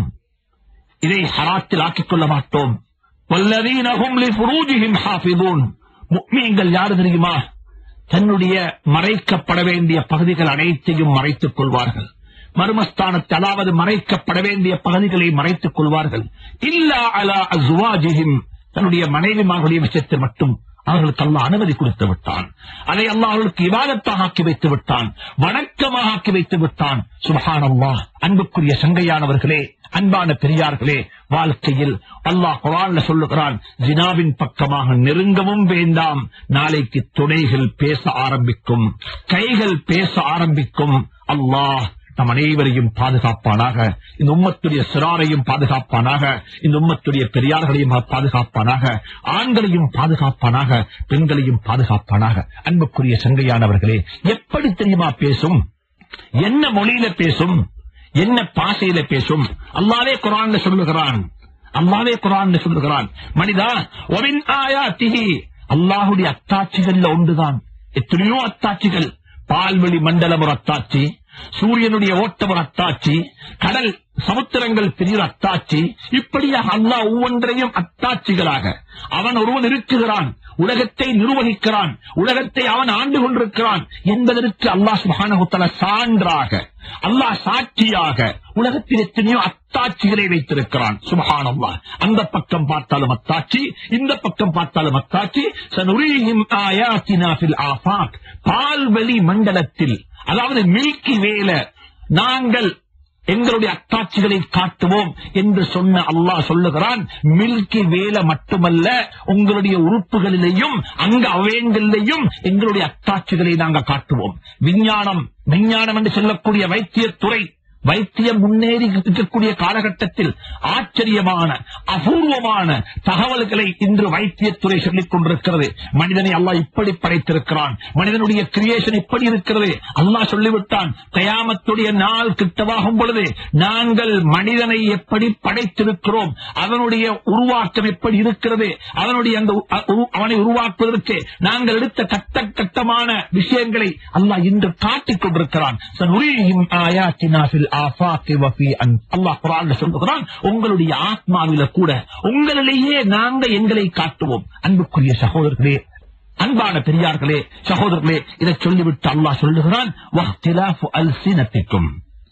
இதை ஹராத்தில் ஆக்கிக் கொள்ள மாட்டோம் வல்லதீனஹும் லிஃபுரூஜிஹிம் ஹாஃபிதூன் முக்மீன்கள் யாரு தெரியுமா தன்னுடைய மறைக்கப்பட வேண்டிய பகுதிகள் அனைத்தையும் மறைத்துக் கொள்வார்கள் மர்மஸ்தானத்தை அதாவது மறைக்கப்பட வேண்டிய பகுதிகளை மறைத்துக் கொள்வார்கள் இல்லா அலா அஸ்வாஜிஹிம் தன்னுடைய மனைவிமார்களுடைய விஷயத்தில் மட்டும் அவர்களுக்கு அல்லாஹ் அனுமதி கொடுத்து விட்டான் அதை அல்லாஹ் அவர்களுக்கு இவாதத்தாக ஆக்கி வைத்து விட்டான் வணக்கமாக ஆக்கி வைத்து விட்டான் சுபஹான் அல்லாஹ் அன்புக்குரிய சங்கையானவர்களே அன்பான பெரியார்களே வாழ்க்கையில் அல்லாஹ் குரான்ல சொல்லுகிறான் ஜினாவின் பக்கமாக நெருங்கவும் வேண்டாம் நாளைக்கு துணைகள் பேச ஆரம்பிக்கும் கைகள் பேச ஆரம்பிக்கும் அல்லாஹ் நம் அனைவரையும் பாதுகாப்பானாக இந்த உம்மத்துடைய சிறாரையும் பாதுகாப்பானாக இந்த உம்மத்துடைய பெரியார்களையும் பாதுகாப்பானாக ஆண்களையும் பாதுகாப்பானாக பெண்களையும் பாதுகாப்பானாக அன்புக்குரிய சங்கையானவர்களே எப்படி தெரியுமா பேசும் என்ன மொழியில பேசும் என்ன பாசையில பேசும் அல்லாவே குரான்ல சொல்லுகிறான் அல்லாவே குரான்ல சொல்லுகிறான் மனிதா ஒவின் ஆயாத்திஹி அல்லாஹுடைய அத்தாட்சிகள்ல ஒன்றுதான் எத்தனையோ அத்தாட்சிகள் பால்வெளி மண்டலம் ஒரு அத்தாட்சி சூரியனுடைய ஓட்டம் ஒரு அத்தாட்சி கடல் சமுத்திரங்கள் பெரிய அத்தாட்சி இப்படியாக அல்லாஹ் ஒவ்வொன்றையும் அத்தாட்சிகளாக அவன் ஒருவன் இருக்குகிறான் உலகத்தை நிர்வகிக்கிறான் உலகத்தை அவன் ஆண்டு கொண்டிருக்கிறான் என்பதற்கு அல்லாஹ் சுபானகுத்தல சான்றாக அல்லாஹ் சாட்சியாக உலகத்தில் எத்தனையோ அத்தாட்சிகளை வைத்திருக்கிறான் சுபஹானல்லாஹ் அந்த பக்கம் பார்த்தாலும் அத்தாட்சி இந்த பக்கம் பார்த்தாலும் அத்தாட்சி சனுரீஹிம் ஆயாத்தினா ஃபில் ஆஃபாக் பால்வெளி மண்டலத்தில் அதாவது மில்கி வேல நாங்கள் எங்களுடைய அத்தாட்சிகளை காட்டுவோம் என்று சொன்ன அல்லாஹ் சொல்லுகிறான் மில்கி வேலை மட்டுமல்ல உங்களுடைய உறுப்புகளிலேயும் அங்க அவயங்களிலேயும் எங்களுடைய அத்தாட்சிகளை நாங்கள் காட்டுவோம் விஞ்ஞானம் விஞ்ஞானம் என்று சொல்லக்கூடிய வைத்தியத்துறை வைத்தியம் முன்னேறி இருக்கக்கூடிய காலகட்டத்தில் ஆச்சரியமான அபூர்வமான தகவல்களை இன்று வைத்தியத்துறை சொல்லிக் கொண்டிருக்கிறது மனிதனை அல்லாஹ் இப்படி படைத்திருக்கிறான் மனிதனுடைய கிரியேஷன் இப்படி இருக்கிறது அல்லாஹ் சொல்லிவிட்டான் கயாமத்துடைய நாள் கிட்டவாகும் பொழுது நாங்கள் மனிதனை எப்படி படைத்திருக்கிறோம் அவனுடைய உருவாக்கம் எப்படி இருக்கிறது அவனுடைய அந்த உ- உரு- அவனை உருவாக்குவதற்கு நாங்கள் எடுத்த கட்ட கட்டமான விஷயங்களை அல்லாஹ் இன்று காட்டிக் கொண்டிருக்கிறான் சனுரீஹிம் ஆயாத்தினா ஃபில் ஆஃபாக்கி வஃபீ அன் அல்லாஹ் குர்ஆன்ல சொல்லுகிறான் உங்களுடைய ஆத்மாவில கூட உங்களிலேயே நாங்க எங்களை காட்டுவோம் அன்புக்குரிய சகோதரர்களே அன்பான பெரியார்களே சகோதரர்களே இதை சொல்லிவிட்டு அல்லாஹ் சொல்லுகிறான் வஹ்திலாஃபு அல்சினத்திக்கும்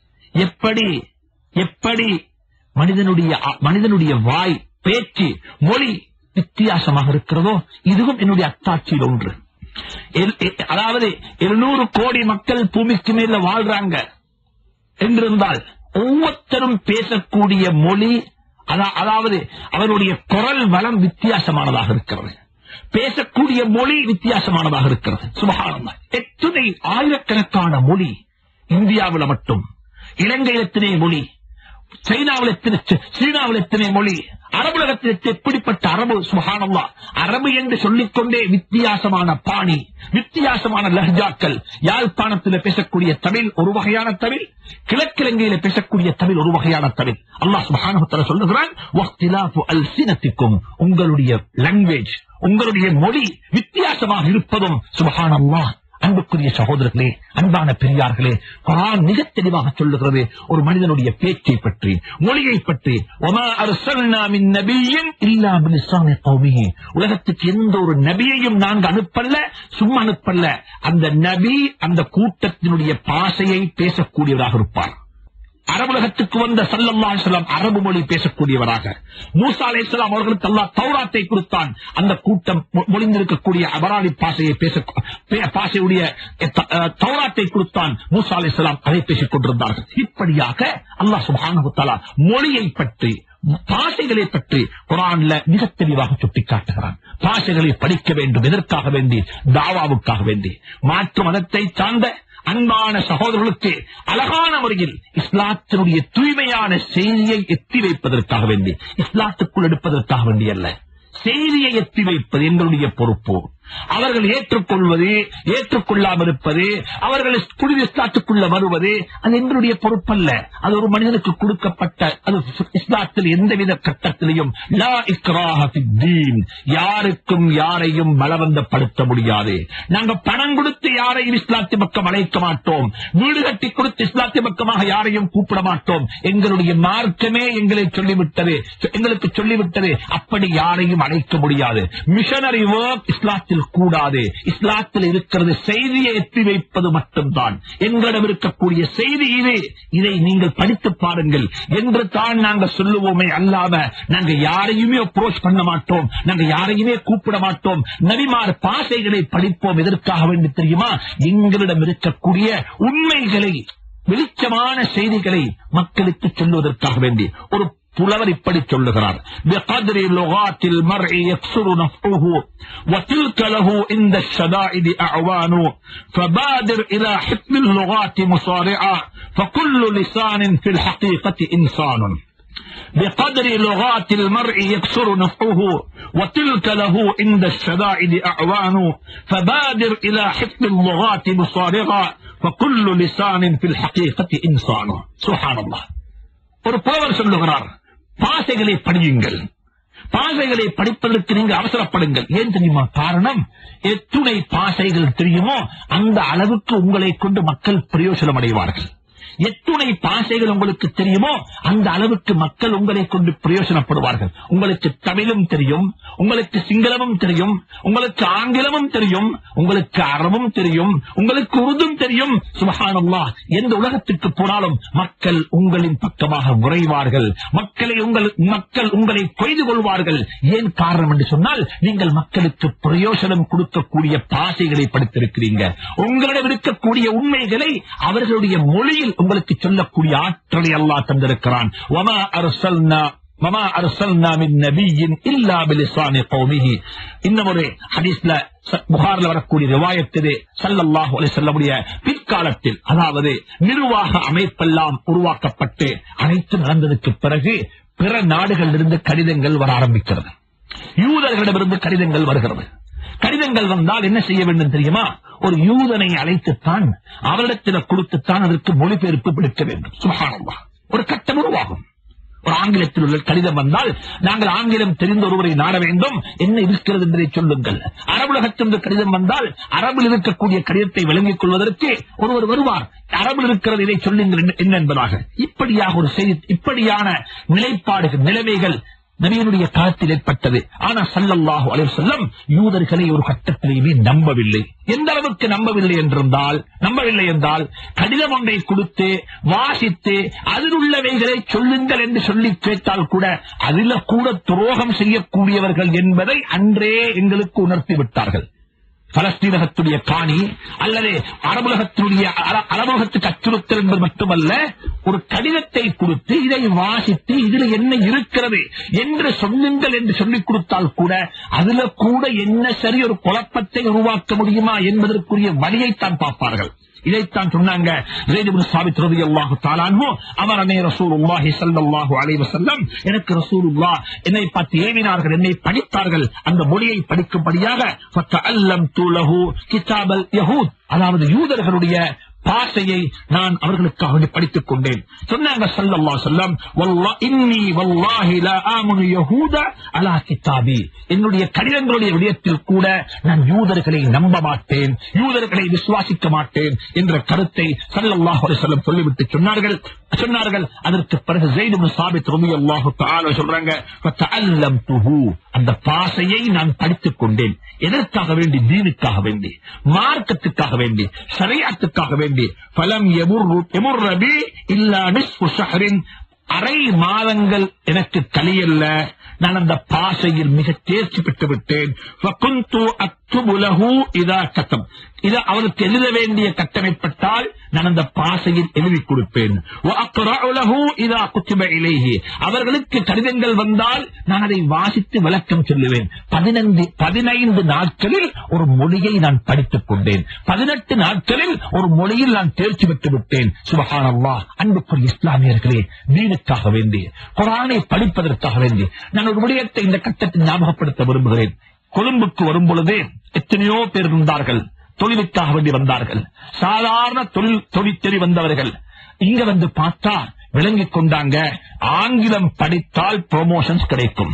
எப்படி எப்படி மனிதனுடைய மனிதனுடைய வாய் பேச்சு மொழி வித்தியாசமாக இருக்கிறதோ இதுவும் என்னுடைய அத்தாட்சியில் ஒன்று எல்- எ- அதாவது இருநூறு கோடி மக்கள் பூமிக்கு மேல வாழ்றாங்க என்றிருந்தால் ஒவ்வொருத்தரும் பேசக்கூடிய மொழி அதா- அதாவது அவருடைய குரல் வளம் வித்தியாசமானதாக இருக்கிறது பேசக்கூடிய மொழி வித்தியாசமானதாக இருக்கிறது சுபகானந்தா எத்தனை ஆயிரக்கணக்கான மொழி இந்தியாவில் மட்டும் இலங்கையில் எத்தனை மொழி சைனாவில் எத்தனை சீனாவில் எத்தனை மொழி அரபுலகத்தில் எப்படிப்பட்ட அரபு சுபஹானல்லா அரபு என்று சொல்லிக்கொண்டே வித்தியாசமான பாணி வித்தியாசமான லஹ்ஜாக்கள் யாழ்ப்பாணத்தில் பேசக்கூடிய தமிழ் ஒரு வகையான தமிழ் கிழக்கிழங்கையில பேசக்கூடிய தமிழ் ஒரு வகையான தமிழ் அல்லாஹ் சுபஹானஹு தஆலா சொல்லுகிறான் வக்திலாஃபு அல்சினத்திக்கும் உங்களுடைய லாங்குவேஜ் உங்களுடைய மொழி வித்தியாசமாக இருப்பதும் சுபஹானல்லாஹ் அன்புக்குரிய சகோதரர்களே அன்பான பெரியார்களே குரான் மிக தெளிவாக சொல்லுகிறது ஒரு மனிதனுடைய பேச்சை பற்றி மொழியை பற்றி ஒமா அர்சல்னா மின் நபியின் இல்லா பிலிசானி கௌமிஹி. உலகத்துக்கு எந்த ஒரு நபியையும் நாங்கள் அனுப்பல்ல சும்மா அனுப்பல்ல அந்த நபி அந்த கூட்டத்தினுடைய பாஷையை பேசக்கூடியவராக இருப்பார் அரபுலகத்துக்கு வந்த சல்லல்லா அலிஸ்லாம் அரபு மொழி பேசக்கூடியவராக மூசா அலைஹிஸ்ஸலாம் அவர்களுக்கு அல்லாஹ் தௌராத்தை கொடுத்தான் அந்த கூட்டம் மொ- மொழிந்திருக்கக்கூடிய அபராணி பாஷையை பேச பே- பாஷையுடைய த- அஹ், தௌராத்தை கொடுத்தான் மூசா அலைஹிஸ்ஸலாம் அதை பேசிக் கொண்டிருந்தார்கள் இப்படியாக அல்லாஹ் சுப்ஹானஹு தஆலா மொழியை பற்றி பாஷைகளை பற்றி குரான்ல மிக தெளிவாக சுட்டிக்காட்டுகிறான் பாஷைகளை படிக்க வேண்டும் எதற்காக வேண்டி தாவாவுக்காக வேண்டி மாற்று மதத்தை சார்ந்த அன்பான சகோதரர்களுக்கு அழகான முறையில் இஸ்லாத்தினுடைய தூய்மையான செய்தியை எத்தி வைப்பதற்காக வேண்டி இஸ்லாத்துக்குள் எடுப்பதற்காக வேண்டி அல்ல செய்தியை எத்தி வைப்பது எங்களுடைய பொறுப்பு அவர்கள் ஏற்றுக்கொள்வது ஏற்றுக்கொள்ளாமல் இருப்பது அவர்கள் குடித இஸ்லாத்துக்குள்ள வருவது அது எங்களுடைய பொறுப்பல்ல அது ஒரு மனிதனுக்கு கொடுக்கப்பட்ட அது இஸ்லாத்தில் எந்தவித கட்டத்திலையும் லா இக்ராஹ ஃபித்தீன். யாருக்கும் யாரையும் பலவந்தப்படுத்த முடியாது நாங்க பணம் கொடுத்து யாரையும் இஸ்லாத்தி பக்கம் அழைக்க மாட்டோம் வீடு கட்டி கொடுத்து இஸ்லாத்தி பக்கமாக யாரையும் கூப்பிட மாட்டோம் எங்களுடைய மார்க்கமே எங்களை சொல்லிவிட்டது எங்களுக்கு சொல்லிவிட்டது அப்படி யாரையும் அழைக்க முடியாது மிஷனரி ஒர்க் இஸ்லாத்தில் கூடாது இஸ்லாத்தில் இருக்கிறது செய்தியை எத்தி வைப்பது மட்டும்தான் எங்களிடம் இருக்கக்கூடிய செய்தி இது இதை நீங்கள் படித்து பாருங்கள் என்று தான் நாங்கள் சொல்லுவோமே அல்லாம நாங்க யாரையுமே அப்ரோச் பண்ண மாட்டோம் நாங்க யாரையுமே கூப்பிட மாட்டோம் நபிமார் பாசைகளை படிப்போம் எதற்காக வேண்டி தெரியுமா எங்களிடம் இருக்கக்கூடிய உண்மைகளை வெளிச்சமான செய்திகளை மக்களுக்கு சொல்லுவதற்காக வேண்டி ஒரு புலவர் இப்படி சொல்லுகிறார் بقدر لغات المرء يكسر نفعه وتلك له عند الشدائد أعوان فبادر إلى حفظ اللغات مصارعا فكل لسان في الحقيقة إنسان بقدر لغات المرء يكسر نفعه وتلك له عند الشدائد أعوان فبادر إلى حفظ اللغات مصارعا فكل لسان في الحقيقة إنسان سبحان الله ஒரு புலவர் சொல்லுகிறார் பாசைகளை படியுங்கள் பாசைகளை படிப்பதற்கு நீங்க அவசரப்படுங்கள் ஏன் தெரியுமா காரணம் எத்துணை பாசைகள் தெரியுமோ அந்த அளவுக்கு உங்களை கொண்டு மக்கள் பிரயோஜனம் அடைவார்கள் எத்துணை பாசைகள் உங்களுக்கு தெரியுமோ அந்த அளவுக்கு மக்கள் உங்களை கொண்டு பிரயோஜனப்படுவார்கள் உங்களுக்கு தமிழும் தெரியும் உங்களுக்கு சிங்களமும் தெரியும் உங்களுக்கு ஆங்கிலமும் தெரியும் உங்களுக்கு அரபும் தெரியும் உங்களுக்கு உருதும் தெரியும் சுபஹானல்லா எந்த உலகத்திற்கு போனாலும் மக்கள் உங்களின் பக்கமாக விரைவார்கள் மக்களை உங்கள் மக்கள் உங்களை கொய்து கொள்வார்கள் ஏன் காரணம் என்று சொன்னால் நீங்கள் மக்களுக்கு பிரயோஜனம் கொடுக்கக்கூடிய பாசைகளை படித்திருக்கிறீங்க உங்களிடம் இருக்கக்கூடிய உண்மைகளை அவர்களுடைய மொழியில் உங்களுக்கு சொல்லக்கூடிய ஆற்றலை அல்லாஹ் தந்திருக்கிறான் வமா அர்சல்னா வமா அர்சல்னா மின் நபியின் இல்லா பிலிசானி கௌமிஹி இன்னும் ஒரு ஹதீஸ்ல ச- புகார்ல வரக்கூடிய ரிவாயத்திலே ஸல்லல்லாஹு அலைஹி வஸல்லமுடைய பிற்காலத்தில் அதாவது நிர்வாக அமைப்பெல்லாம் உருவாக்கப்பட்டு அனைத்து நடந்ததுக்கு பிறகு பிற நாடுகளிலிருந்து கடிதங்கள் வர ஆரம்பிக்கிறது யூதர்களிடமிருந்து கடிதங்கள் வருகிறது கடிதங்கள் வந்தால் என்ன செய்ய வேண்டும் தெரியுமா ஒரு யூதனை அழைத்துத்தான் அவரிடத்தில் கொடுத்துத்தான் அதற்கு மொழிபெயர்ப்பு விடுக்க வேண்டும் சுபஹானல்லாஹ் ஒரு கட்டம் உருவாகும் ஒரு ஆங்கிலத்தில் உள்ள கடிதம் வந்தால் நாங்கள் ஆங்கிலம் தெரிந்த ஒருவரை நாட வேண்டும் என்ன இருக்கிறது என்பதை சொல்லுங்கள் அரபுலகத்திலிருந்து கடிதம் வந்தால் அரபில் இருக்கக்கூடிய கடிதத்தை விளங்கிக் கொள்வதற்கு ஒருவர் வருவார் அரபில் இருக்கிறது இதை சொல்லுங்கள் என்ன- என்ன என்பதாக இப்படியாக ஒரு செய்தி இப்படியான நிலைப்பாடுகள் நிலைமைகள் நபியனுடைய காலத்தில் ஏற்பட்டது ஆனா சல்லல்லாஹு அலைஹி வஸல்லம் யூதர்களை ஒரு கட்டத்திலேயுமே நம்பவில்லை எந்த அளவுக்கு நம்பவில்லை என்றிருந்தால் நம்பவில்லை என்றால் கடிதம் ஒன்றை கொடுத்து வாசித்து அதில் உள்ளவைகளை சொல்லுங்கள் என்று சொல்லி கேட்டால் கூட அதில் கூட துரோகம் செய்யக்கூடியவர்கள் என்பதை அன்றே எங்களுக்கு உணர்த்தி விட்டார்கள் பலஸ்தீனகத்துடைய காணி அல்லது அரபுலகத்தினுடைய அர- அரபுலகத்துக்கு அச்சுறுத்தல் என்பது மட்டுமல்ல ஒரு கடிதத்தை கொடுத்து இதை வாசித்து இதுல என்ன இருக்கிறது என்று சொல்லுங்கள் என்று சொல்லிக் கொடுத்தால் கூட அதுல கூட என்ன சரி ஒரு குழப்பத்தை உருவாக்க முடியுமா என்பதற்குரிய வழியைத்தான் பார்ப்பார்கள் இதைத்தான் சொன்னாங்க ஸைத் இப்னு சாபித் ரலியல்லாஹு தஆலா அன்ஹு அமரனே ரசூலுல்லாஹி ஸல்லல்லாஹு அலைஹி வஸல்லம் எனக்கு ரசூலுல்லாஹ் என்னை பார்த்து ஏவினார்கள் என்னை படித்தார்கள் அந்த மொழியை படிக்கும்படியாக ஃபத்தஅல்லம்து லஹு கிதாபல் யஹூத் அதாவது யூதர்களுடைய பாசையை நான் அவர்களுக்காக வேண்டி படித்துக் கொண்டேன் சொன்னாங்க ஸல்லல்லாஹு அலைஹி வஸல்லம் வல்லா இன்னி வல்லாஹி லா ஆமனு யஹூத அலா கிதாபி என்னுடைய கடிதங்களுடைய விடயத்தில் கூட நான் யூதர்களை நம்ப மாட்டேன் யூதர்களை விசுவாசிக்க மாட்டேன் என்ற கருத்தை ஸல்லல்லாஹு அலைஹி வஸல்லம் சொல்லிவிட்டு சொன்னார்கள் சொன்னார்கள் அதற்கு பிறகு ஜெயித் இப்னு சாபித் ரலியல்லாஹு தஆலா சொல்றாங்க ஃபதஅல்லம்துஹு அந்த பாசையை நான் படித்துக் கொண்டேன் எதற்காக வேண்டி தீனுக்காக வேண்டி மார்க்கத்துக்காக வேண்டி ஷரியத்துக்காக வேண்டி ஃபலம் யமுர் யமுர் ரபி இல்லா நிஸ்ஃபு ஷஹரின் அரை மாதங்கள் எனக்கு கலியல்ல நான் அந்த பாசையில் மிக தேர்ச்சி பெற்று விட்டேன் فَكُنْتُ أَكْتُبُ لَهُ إِذَا كَتَبَ இது அவருக்கு எழுத வேண்டிய கட்டமைப்பட்டால் நான் அந்த பாசையில் எழுதி கொடுப்பேன் وَأَقْرَأُ لَهُ إِذَا كُتِبَ إِلَيْهِ அவர்களுக்கு கடிதங்கள் வந்தால் நான் அதை வாசித்து விளக்கம் சொல்லுவேன் பதினைந்து பதினைந்து நாட்களில் ஒரு மொழியை நான் படித்துக் கொண்டேன் பதினெட்டு நாட்களில் ஒரு மொழியில் நான் தேர்ச்சி பெற்று விட்டேன் சுபஹானல்லா அன்புக்குரிய இஸ்லாமியர்களே தீனுக்காக வேண்டி குரானை படிப்பதற்காக வேண்டி நான் ஒரு விடயத்தை இந்த கட்டத்தில் ஞாபகப்படுத்த விரும்புகிறேன் கொழும்புக்கு வரும் பொழுதே எத்தனையோ பேர் இருந்தார்கள் தொழிலுக்காக வேண்டி வந்தார்கள் சாதாரண தொழில் தொழிற்செறி வந்தவர்கள் இங்க வந்து பார்த்தா விளங்கிக் கொண்டாங்க ஆங்கிலம் படித்தால் ப்ரொமோஷன்ஸ் கிடைக்கும்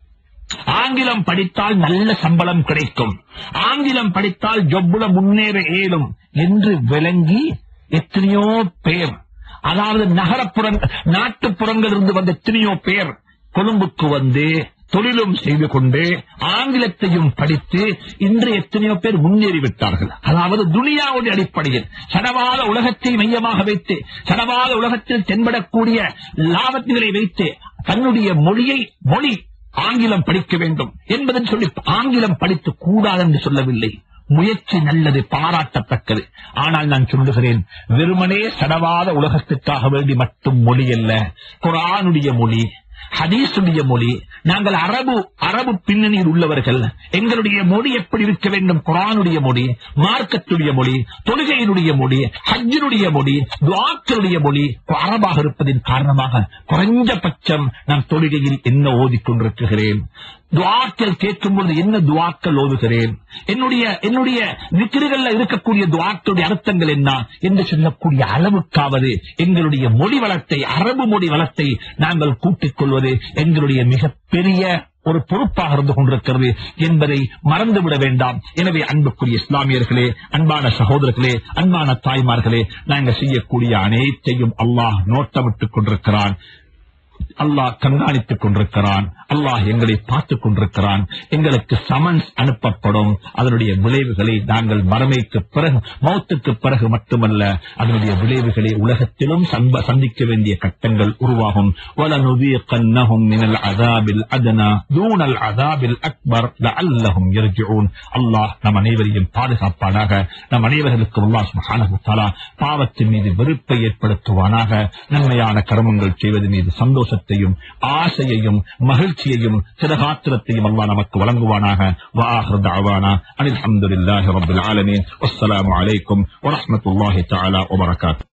ஆங்கிலம் படித்தால் நல்ல சம்பளம் கிடைக்கும் ஆங்கிலம் படித்தால் ஜொப்புல முன்னேற இயலும் என்று விளங்கி எத்தனையோ பேர் அதாவது நகரப்புற நாட்டுப்புறங்கள் இருந்து வந்த எத்தனையோ பேர் கொழும்புக்கு வந்து தொழிலும் செய்து கொண்டு ஆங்கிலத்தையும் படித்து இன்று எத்தனையோ பேர் முன்னேறிவிட்டார்கள் அதாவது துனியாவுடைய அடிப்படையில் சடவாத உலகத்தை மையமாக வைத்து சடவாத உலகத்தில் தென்படக்கூடிய லாபத்துகளை வைத்து தன்னுடைய மொழியை மொழி ஆங்கிலம் படிக்க வேண்டும் என்பதை சொல்லி ஆங்கிலம் படித்து கூடாது என்று சொல்லவில்லை முயற்சி நல்லது பாராட்டத்தக்கது ஆனால் நான் சொல்லுகிறேன் வெறுமனே சடவாத உலகத்துக்காக வேண்டி மட்டும் மொழி அல்ல குரானுடைய மொழி ஹதீசுடைய மொழி நாங்கள் அரபு அரபு பின்னணியில் உள்ளவர்கள் எங்களுடைய மொழி எப்படி இருக்க வேண்டும் குரானுடைய மொழி மார்க்கத்துடைய மொழி தொழுகையினுடைய மொழி ஹஜ்ஜினுடைய மொழி துவாக்களுடைய மொழி அரபாக இருப்பதின் காரணமாக குறைஞ்சபட்சம் நான் தொழுகையில் என்ன ஓதிக்கொண்டிருக்கிறேன் துவாக்கள் கேட்கும் பொழுது என்ன துவாக்கள் ஓதுகிறேன் என்னுடைய என்னுடைய விக்கிரிகள்ல இருக்கக்கூடிய துவாக்களுடைய அர்த்தங்கள் என்ன என்று சொல்லக்கூடிய அளவுக்காவது எங்களுடைய மொழி வளத்தை அரபு மொழி வளத்தை நாங்கள் கூட்டிக் கொள்வது எங்களுடைய மிகப்பெரிய ஒரு பொறுப்பாக இருந்து கொண்டிருக்கிறது என்பதை மறந்துவிட வேண்டாம் எனவே அன்புக்குரிய இஸ்லாமியர்களே அன்பான சகோதரர்களே அன்பான தாய்மார்களே நாங்கள் செய்யக்கூடிய அனைத்தையும் அல்லாஹ் நோட்டமிட்டுக் கொண்டிருக்கிறான் அல்லாஹ் கண்காணித்துக் கொண்டிருக்கிறான் அல்லாஹ் எங்களை பார்த்துக் கொண்டிருக்கிறான் எங்களுக்கு சமன்ஸ் அனுப்பப்படும் அதனுடைய விளைவுகளை நாங்கள் மறுமைக்கு பிறகு மௌத்துக்கு பிறகு மட்டுமல்ல அதனுடைய விளைவுகளை உலகத்திலும் சம்ப- சந்திக்க வேண்டிய கட்டங்கள் உருவாகும் وَلَنُذِيقَنَّهُمْ مِنَ الْعَذَابِ الْأَدْنَى دُونَ الْعَذَابِ الْأَكْبَرِ لَعَلَّهُمْ يَرْجِعُونَ அல்லாஹ் நம் அனைவரையும் பாதுகாப்பானாக நம் அனைவர்களுக்கும் அல்லாஹ் சுப்ஹானஹு வ தஆலா பாவத்தின் மீது வெறுப்பை ஏற்படுத்துவானாக நன்மையான கர்மங்கள் செய்வது மீது சந்தோஷத்தையும் ஆசையையும் மகிழ்ச்சியையும் சிறகாத்திரத்தையும் அல்லாஹ் நமக்கு வழங்குவானாக وآخر دعوانا أن الحمد لله رب العالمين والسلام عليكم ورحمة الله تعالى وبركاته